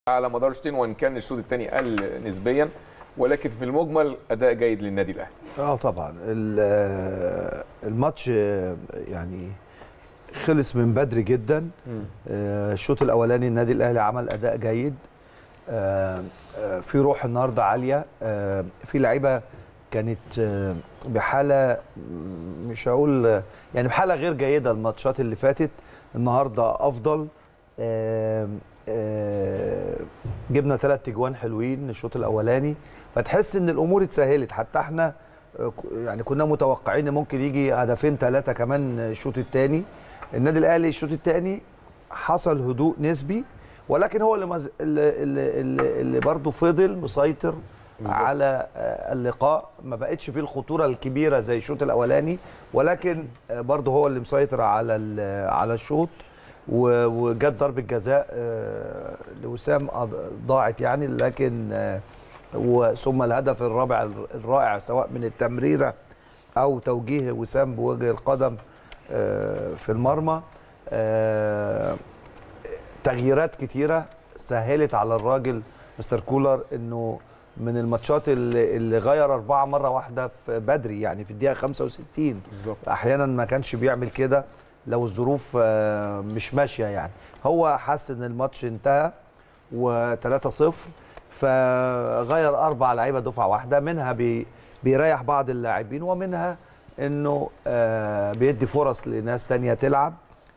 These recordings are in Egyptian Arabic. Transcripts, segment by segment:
على مدار الشوطين وان كان الشوط الثاني قل نسبيا ولكن في المجمل اداء جيد للنادي الاهلي اه طبعا ال- آه، الماتش آه، يعني خلص من بدري جدا آه، الشوط الاولاني النادي الاهلي عمل اداء جيد آه، آه، في روح النهارده عاليه آه، في لعيبه كانت آه، بحاله م- مش هقول آه، يعني بحاله غير جيده الماتشات اللي فاتت النهارده افضل آه، آه، جبنا ثلاث اجوان حلوين الشوط الاولاني فتحس ان الامور اتسهلت حتى احنا آه، ك- يعني كنا متوقعين ان ممكن يجي هدفين ثلاثه كمان الشوط الثاني النادي الاهلي الشوط الثاني حصل هدوء نسبي ولكن هو اللي, مز... اللي, اللي, اللي, اللي برضه فضل مسيطر بالظبط. على آه، اللقاء ما بقتش فيه الخطوره الكبيره زي الشوط الاولاني ولكن آه، برضه هو اللي مسيطر على ال- على الشوط و- وجت ضربه جزاء آه، لوسام أض- ضاعت يعني لكن آه، وثم الهدف الرابع الرائع سواء من التمريره او توجيه وسام بوجه القدم آه، في المرمى آه، تغييرات كتيره سهلت على الراجل مستر كولر انه من الماتشات اللي, اللي غير اربعه مره واحده في بدري يعني في الدقيقه 65 بالظبط احيانا ما كانش بيعمل كده لو الظروف آه، مش ماشيه يعني هو حس ان الماتش انتهى و3-0 فغير اربع لعيبه دفعه واحده منها بي بيريح بعض اللاعبين ومنها انه آه، بيدي فرص لناس تانية تلعب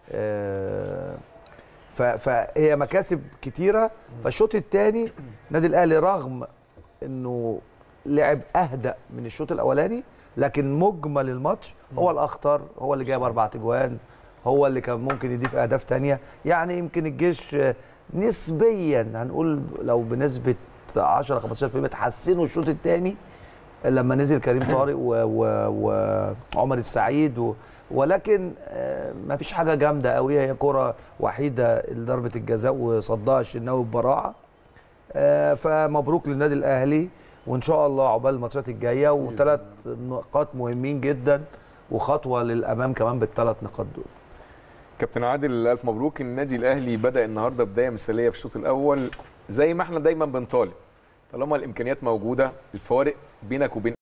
آه، ف- فهي مكاسب كتيره فالشوط الثاني النادي الاهلي رغم انه لعب اهدى من الشوط الاولاني لكن مجمل الماتش هو الاخطر هو اللي جايب اربع اجوان هو اللي كان ممكن يضيف اهداف تانية يعني يمكن الجيش آه، نسبيا هنقول لو بنسبه 10 15% تحسنوا الشوط الثاني لما نزل كريم طارق و- و- وعمر السعيد و ولكن ما فيش حاجه جامده قوي هي كره وحيده ضربه الجزاء وصدها الشناوي ببراعه آه، فمبروك للنادي الاهلي وان شاء الله عقبال الماتشات الجايه وثلاث نقاط مهمين جدا وخطوه للامام كمان بالثلاث نقاط دول كابتن عادل الف مبروك النادي الاهلي بدا النهارده بدايه مثاليه في الشوط الاول زي ما احنا دايما بنطالب طالما الامكانيات موجوده الفوارق بينك وبين